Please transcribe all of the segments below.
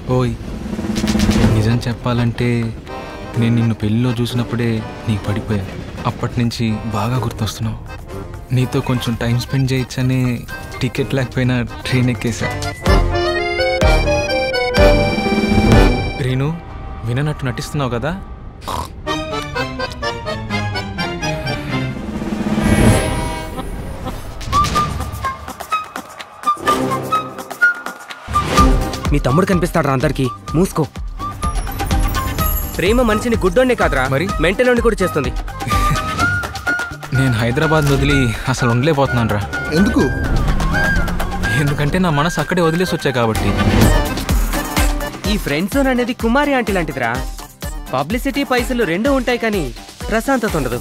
ఓయ్ నిజం చెప్పాలంటే నేను నిన్ను పెళ్ళిలో చూసినప్పుడే నీకు పడిపోయా అప్పటి నుంచి బాగా గుర్తొస్తున్నావు నీతో కొంచెం టైం స్పెండ్ చేయొచ్చని టికెట్ లేకపోయినా ట్రైన్ ఎక్కేసా రీను విననట్టు నటిస్తున్నావు కదా మీ తమ్ముడు కనిపిస్తాడు అందరికి మూసుకో ప్రేమ మనిషిని గుడ్డోనే కాదురా మరి? మెంటలోని కూడా చేస్తుంది నేను హైదరాబాద్ వదిలి అసలు ఉండలేకపోతున్నాను రా ఎందుకు ఎందుకంటే నా మనసు అక్కడే వదిలేసి వచ్చా కాబట్టి ఈ ఫ్రెండ్ జోన్ అనేది కుమారి ఆంటీ లాంటిదిరా పబ్లిసిటీ పైసలు రెండూ ఉంటాయి కానీ ప్రశాంతత ఉండదు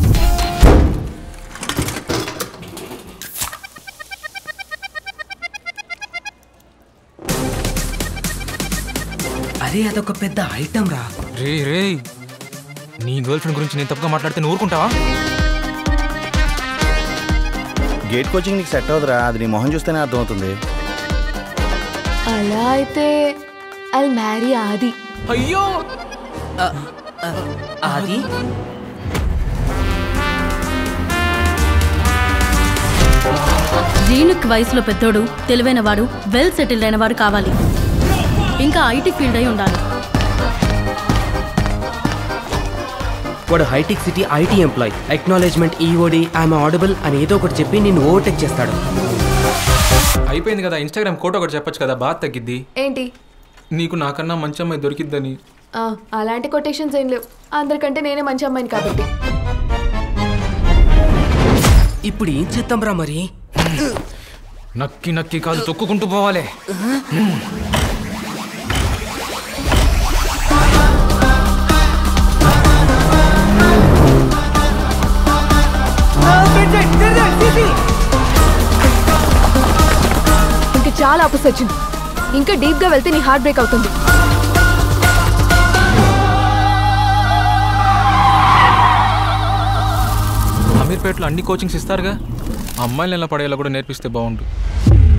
అరే అదొక పెద్ద ఐటమ్ రా రే రే నీ గర్ల్ ఫ్రెండ్ గురించి నేను తప్పుగా మాట్లాడితే నువ్వు ఊరుకుంటావా గేట్ కోచింగ్ నీకు సెట్ అవుతురా అది నీ మొహం చూస్తేనే అర్థమవుతుంది అలా అయితే ఐ మ్యారీ ఆది అయ్యో అది రీనుక్ వయసులో పెద్దోడు తెలివైనవాడు వెల్ సెటిల్డ్ అయిన వాడు కావాలి ఇంకా ఐటీ ఫీల్డ్ అయి ఉండాలి వాడు Hitech City IT employee acknowledgement EOD ఐఎమ్ ఆడబుల్ అని ఏదో ఒకటి చెప్పి నిన్ను ఓవర్టేక్ చేస్తాడు అయిపోయింది కదా ఇన్స్టాగ్రామ్ కోట ఒకటి చెప్పొచ్చు కదా బాగా తగ్గిద్ది ఏంటి నీకు నాకన్నా మంచి అమ్మాయి దొరికిద్దని ఆ, అలాంటి కొటేషన్స్ ఏం లేవు అందరికంటే నేనే మంచి అమ్మాయిని కాబట్టి ఇప్పుడు ఏం చేద్దాం రా మరి నక్కి నక్కి కాదు తొక్కుకుంటూ పోవాలి ఇంకా చాలా అపస్ వచ్చింది ఇంకా డీప్ గా వెళ్తే నీ హార్ట్ బ్రేక్ అవుతుంది అమీర్పేటలో అన్ని కోచింగ్స్ ఇస్తారుగా అమ్మాయిలు ఎలా పడేలా కూడా నేర్పిస్తే బాగుండు